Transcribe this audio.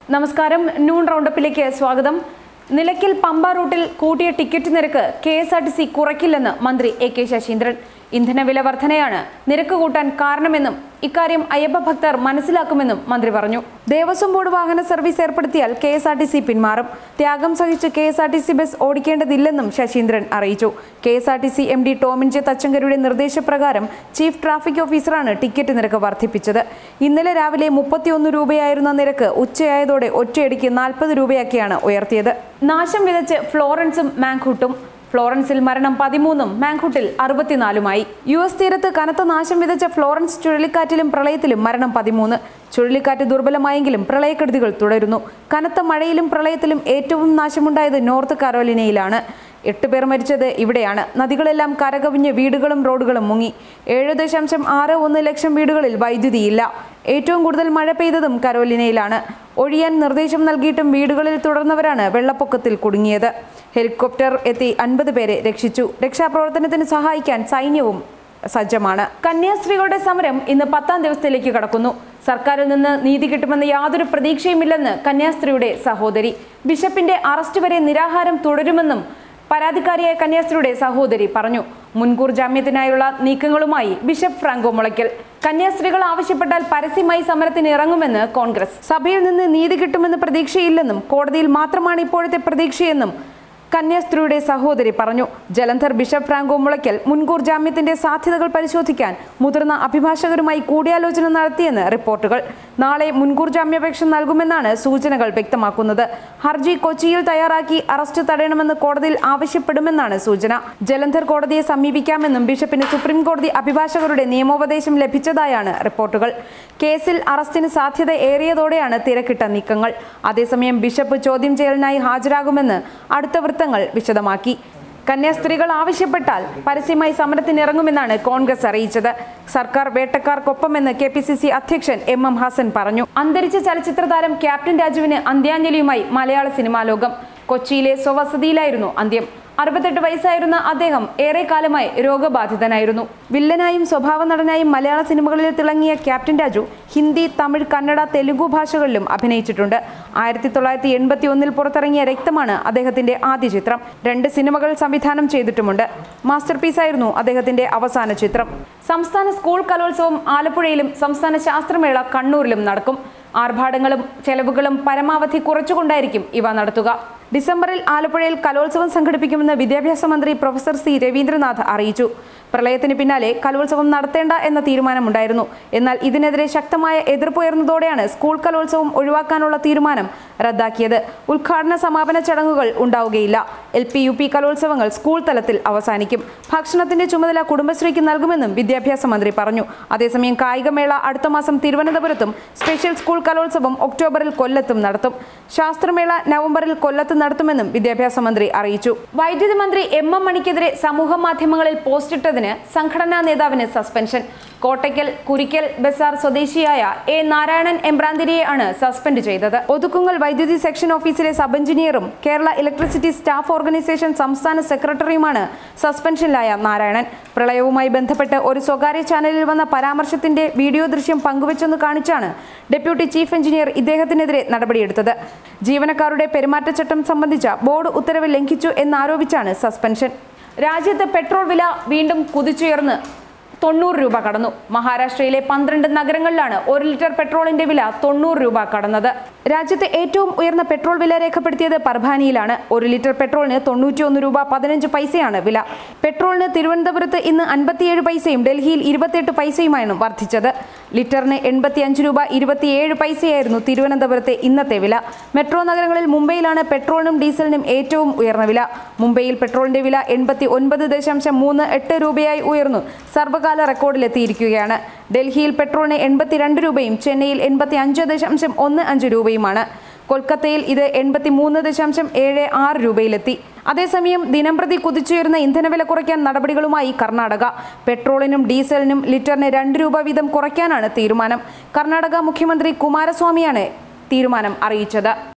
നമസ്കാരം നൂൺ റൗണ്ടപ്പിലേക്ക് സ്വാഗതം നിലയ്ക്കൽ പമ്പ റൂട്ടിൽ കൂട്ടിയ ടിക്കറ്റ് നിരക്ക് K S R T C കുറയ്ക്കില്ലെന്ന് മന്ത്രി എ കെ ശശീന്ദ്രൻ ഇന്ധനവില വർധനയാണ് നിരക്ക് കൂട്ടാൻ കാരണമെന്നും ഇക്കാര്യം അയ്യപ്പ ഭക്തർ മനസ്സിലാക്കുമെന്നും മന്ത്രി പറഞ്ഞു ദേവസ്വം ബോർഡ് വാഹന സർവീസ് ഏർപ്പെടുത്തിയാൽ K S R T C പിന്മാറും ത്യാഗം സഹിച്ച് K S R T C bus ഓടിക്കേണ്ടതില്ലെന്നും ശശീന്ദ്രൻ അറിയിച്ചു K S R T C M D Tomin J തച്ചങ്കരുടെ നിർദ്ദേശപ്രകാരം ചീഫ് ട്രാഫിക് ഓഫീസറാണ് ടിക്കറ്റ് നിരക്ക് വർദ്ധിപ്പിച്ചത് ഇന്നലെ രാവിലെ മുപ്പത്തിയൊന്ന് രൂപയായിരുന്ന നിരക്ക് ഉച്ചയായതോടെ ഒറ്റയടിക്ക് നാൽപ്പത് രൂപയാക്കിയാണ് ഉയർത്തിയത് നാശം വിതച്ച് ഫ്ലോറൻസും മാങ്കൂട്ടും ഫ്ലോറൻസിൽ മരണം പതിമൂന്നും മാങ്കുട്ടിൽ അറുപത്തിനാലുമായി യു എസ് തീരത്ത് കനത്ത നാശം വിതച്ച ഫ്ലോറൻസ് ചുഴലിക്കാറ്റിലും പ്രളയത്തിലും മരണം പതിമൂന്ന് ചുഴലിക്കാറ്റ് ദുർബലമായെങ്കിലും പ്രളയക്കെടുതികൾ തുടരുന്നു കനത്ത മഴയിലും പ്രളയത്തിലും ഏറ്റവും നാശമുണ്ടായത് നോർത്ത് കരോലിനയിലാണ് എട്ട് പേർ മരിച്ചത് ഇവിടെയാണ് നദികളെല്ലാം കരകവിഞ്ഞ് വീടുകളും റോഡുകളും മുങ്ങി ഏഴ് ദശാംശം ആറ് ഒന്ന് ലക്ഷം വീടുകളിൽ വൈദ്യുതിയില്ല ഏറ്റവും കൂടുതൽ മഴ പെയ്തതും കരോലിനയിലാണ് ഒഴിയാൻ നിർദ്ദേശം നൽകിയിട്ടും വീടുകളിൽ തുടർന്നവരാണ് വെള്ളപ്പൊക്കത്തിൽ കുടുങ്ങിയത് ഹെലികോപ്റ്റർ എത്തി അൻപത് പേരെ രക്ഷിച്ചു രക്ഷാപ്രവർത്തനത്തിന് സഹായിക്കാൻ സൈന്യവും സജ്ജമാണ് കന്യാസ്ത്രീകളുടെ സമരം ഇന്ന് പത്താം ദിവസത്തിലേക്ക് കടക്കുന്നു സർക്കാരിൽ നിന്ന് നീതി കിട്ടുമെന്ന് യാതൊരു പ്രതീക്ഷയുമില്ലെന്ന് കന്യാസ്ത്രീയുടെ സഹോദരി ബിഷപ്പിന്റെ അറസ്റ്റ് വരെ നിരാഹാരം തുടരുമെന്നും പരാതിക്കാരിയായ കന്യാസ്ത്രീയുടെ സഹോദരി പറഞ്ഞു മുൻകൂർ ജാമ്യത്തിനായുള്ള നീക്കങ്ങളുമായി ബിഷപ്പ് ഫ്രാങ്കോ മുളയ്ക്കൽ കന്യാസ്ത്രീകൾ ആവശ്യപ്പെട്ടാൽ പരസ്യമായി സമരത്തിന് ഇറങ്ങുമെന്ന് കോൺഗ്രസ് സഭയിൽ നിന്ന് നീതി കിട്ടുമെന്ന് പ്രതീക്ഷയില്ലെന്നും കോടതിയിൽ മാത്രമാണ് ഇപ്പോഴത്തെ പ്രതീക്ഷയെന്നും കന്യാസ്ത്രീയുടെ സഹോദരി പറഞ്ഞു ജലന്ധർ ബിഷപ്പ് ഫ്രാങ്കോ മുളയ്ക്കൽ മുൻകൂർ ജാമ്യത്തിന്റെ സാധ്യതകൾ പരിശോധിക്കാൻ മുതിർന്ന അഭിഭാഷകരുമായി കൂടിയാലോചന നടത്തിയെന്ന് റിപ്പോർട്ടുകൾ നാളെ മുൻകൂർ ജാമ്യാപേക്ഷ നൽകുമെന്നാണ് സൂചനകൾ വ്യക്തമാക്കുന്നത് ഹർജി കൊച്ചിയിൽ തയ്യാറാക്കി അറസ്റ്റ് തടയണമെന്ന് കോടതിയിൽ ആവശ്യപ്പെടുമെന്നാണ് സൂചന ജലന്ധർ കോടതിയെ സമീപിക്കാമെന്നും ബിഷപ്പിന് സുപ്രീം കോടതി അഭിഭാഷകരുടെ നിയമോപദേശം ലഭിച്ചതായാണ് റിപ്പോർട്ടുകൾ കേസിൽ അറസ്റ്റിന് സാധ്യത ഏറിയതോടെയാണ് തിരക്കിട്ട നീക്കങ്ങൾ അതേസമയം ബിഷപ്പ് ചോദ്യം ചെയ്യലിനായി ഹാജരാകുമെന്ന് അടുത്ത വൃത്തങ്ങൾ വിശദമാക്കി കന്യാസ്ത്രീകൾ ആവശ്യപ്പെട്ടാൽ പരസ്യമായി സമരത്തിനിറങ്ങുമെന്നാണ് കോൺഗ്രസ് അറിയിച്ചത് സർക്കാർ വേട്ടക്കാർക്കൊപ്പമെന്ന് കെ പി സി സി അധ്യക്ഷൻ എം എം ഹസൻ പറഞ്ഞു അന്തരിച്ച ചലച്ചിത്ര താരം ക്യാപ്റ്റൻ രാജുവിന് അന്ത്യാഞ്ജലിയുമായി മലയാള സിനിമാ ലോകം കൊച്ചിയിലെ സ്വവസതിയിലായിരുന്നു അന്ത്യം അറുപത്തെട്ട് വയസ്സായിരുന്ന അദ്ദേഹം ഏറെ കാലമായി രോഗബാധിതനായിരുന്നു വില്ലനായും സ്വഭാവ നടനായും മലയാള സിനിമകളിൽ തിളങ്ങിയ ക്യാപ്റ്റൻ രാജു ഹിന്ദി തമിഴ് കന്നഡ തെലുഗു ഭാഷകളിലും അഭിനയിച്ചിട്ടുണ്ട് ആയിരത്തി തൊള്ളായിരത്തി എൺപത്തി ഒന്നിൽ പുറത്തിറങ്ങിയ രക്തമാണ് അദ്ദേഹത്തിന്റെ ആദ്യ ചിത്രം രണ്ട് സിനിമകൾ സംവിധാനം ചെയ്തിട്ടുമുണ്ട് മാസ്റ്റർ പീസായിരുന്നു അദ്ദേഹത്തിന്റെ അവസാന ചിത്രം സംസ്ഥാന സ്കൂൾ കലോത്സവം ആലപ്പുഴയിലും സംസ്ഥാന ശാസ്ത്രമേള കണ്ണൂരിലും നടക്കും ആർഭാടങ്ങളും ചെലവുകളും പരമാവധി കുറച്ചുകൊണ്ടായിരിക്കും ഇവ നടത്തുക ഡിസംബറിൽ ആലപ്പുഴയിൽ കലോത്സവം സംഘടിപ്പിക്കുമെന്ന് വിദ്യാഭ്യാസ മന്ത്രി പ്രൊഫസർ സി രവീന്ദ്രനാഥ് അറിയിച്ചു പ്രളയത്തിന് പിന്നാലെ കലോത്സവം നടത്തേണ്ട എന്ന തീരുമാനമുണ്ടായിരുന്നു എന്നാൽ ഇതിനെതിരെ ശക്തമായ എതിർപ്പ് ഉയർന്നതോടെയാണ് സ്കൂൾ കലോത്സവം ഒഴിവാക്കാനുള്ള തീരുമാനം റദ്ദാക്കിയത് ഉദ്ഘാടന സമാപന ചടങ്ങുകൾ ഉണ്ടാവുകയില്ല എൽ പി യു പി കലോത്സവങ്ങൾ സ്കൂൾ തലത്തിൽ അവസാനിക്കും ഭക്ഷണത്തിന്റെ ചുമതല കുടുംബശ്രീക്ക് നൽകുമെന്നും വിദ്യാഭ്യാസ മന്ത്രി പറഞ്ഞു അതേസമയം കായികമേള അടുത്ത മാസം തിരുവനന്തപുരത്തും സ്പെഷ്യൽ സ്കൂൾ കലോത്സവം ഒക്ടോബറിൽ കൊല്ലത്തും നടത്തും ശാസ്ത്രമേള നവംബറിൽ കൊല്ലത്ത് നടത്തുമെന്നും വിദ്യാഭ്യാസ മന്ത്രി അറിയിച്ചു വൈദ്യുതി മന്ത്രി എം എം മണിക്കെതിരെ സമൂഹ മാധ്യമങ്ങളിൽ പോസ്റ്റിട്ടതിന് സംഘടനാ നേതാവിന് സസ്പെൻഷൻ കോട്ടയ്ക്കൽ കുരിക്കൽ ബസാർ സ്വദേശിയായ എ നാരായണൻ എംബ്രാന്തിരിയെ ആണ് സസ്പെൻഡ് ചെയ്തത് ഒതുക്കുങ്ങൽ വൈദ്യുതി സെക്ഷൻ ഓഫീസിലെ സബ് എഞ്ചിനീയറും കേരള ഇലക്ട്രിസിറ്റി സ്റ്റാഫ് ഓർഗനൈസേഷൻ സംസ്ഥാന സെക്രട്ടറിയുമാണ് സസ്പെൻഷനിലായ നാരായണൻ പ്രളയവുമായി ബന്ധപ്പെട്ട് ഒരു സ്വകാര്യ ചാനലിൽ വന്ന പരാമർശത്തിന്റെ വീഡിയോ ദൃശ്യം പങ്കുവച്ചെന്ന് കാണിച്ചാണ് ഡെപ്യൂട്ടി ചീഫ് എഞ്ചിനീയർ ഇദ്ദേഹത്തിനെതിരെ നടപടിയെടുത്തത് ജീവനക്കാരുടെ പെരുമാറ്റച്ചട്ടം സംബന്ധിച്ച ബോർഡ് ഉത്തരവ് ലംഘിച്ചു എന്നാരോപിച്ചാണ് സസ്പെൻഷൻ രാജ്യത്ത് പെട്രോൾ വില വീണ്ടും കുതിച്ചുയർന്ന് തൊണ്ണൂറ് രൂപ കടന്നു മഹാരാഷ്ട്രയിലെ പന്ത്രണ്ട് നഗരങ്ങളിലാണ് ഒരു ലിറ്റർ പെട്രോളിന്റെ വില തൊണ്ണൂറ് രൂപ കടന്നത് രാജ്യത്തെ ഏറ്റവും ഉയർന്ന പെട്രോൾ വില രേഖപ്പെടുത്തിയത് പർഭാനിയിലാണ് ഒരു ലിറ്റർ പെട്രോളിന് തൊണ്ണൂറ്റിയൊന്ന് രൂപ പതിനഞ്ച് പൈസയാണ് വില പെട്രോളിന് തിരുവനന്തപുരത്ത് ഇന്ന് അൻപത്തിയേഴ് പൈസയും ഡൽഹിയിൽ ഇരുപത്തിയെട്ട് പൈസയുമാണ് വർദ്ധിച്ചത് ലിറ്ററിന് എൺപത്തി അഞ്ച് രൂപ ഇരുപത്തിയേഴ് പൈസയായിരുന്നു തിരുവനന്തപുരത്തെ ഇന്നത്തെ വില മെട്രോ നഗരങ്ങളിൽ മുംബൈയിലാണ് പെട്രോളിനും ഡീസലിനും ഏറ്റവും ഉയർന്ന വില മുംബൈയിൽ പെട്രോളിന്റെ വില എൺപത്തി ഒൻപത് ദശാംശം മൂന്ന് എട്ട് രൂപയായി ഉയർന്നു സർവകാല റെക്കോർഡിലെത്തിയിരിക്കുകയാണ് ഡൽഹിയിൽ പെട്രോളിന് എൺപത്തിരണ്ട് രൂപയും ചെന്നൈയിൽ എൺപത്തി അഞ്ച് ദശാംശം ഒന്ന് അഞ്ച് രൂപയുമാണ് കൊൽക്കത്തയിൽ ഇത് എൺപത്തി മൂന്ന് ദശാംശം ഏഴ് ആറ് രൂപയിലെത്തി അതേസമയം ദിനംപ്രതി കുതിച്ചുയരുന്ന ഇന്ധനവില കുറയ്ക്കാൻ നടപടികളുമായി കർണാടക പെട്രോളിനും ഡീസലിനും ലിറ്ററിന് രണ്ട് രൂപ വീതം കുറയ്ക്കാനാണ് തീരുമാനം കർണാടക മുഖ്യമന്ത്രി കുമാരസ്വാമിയാണ് തീരുമാനം അറിയിച്ചത്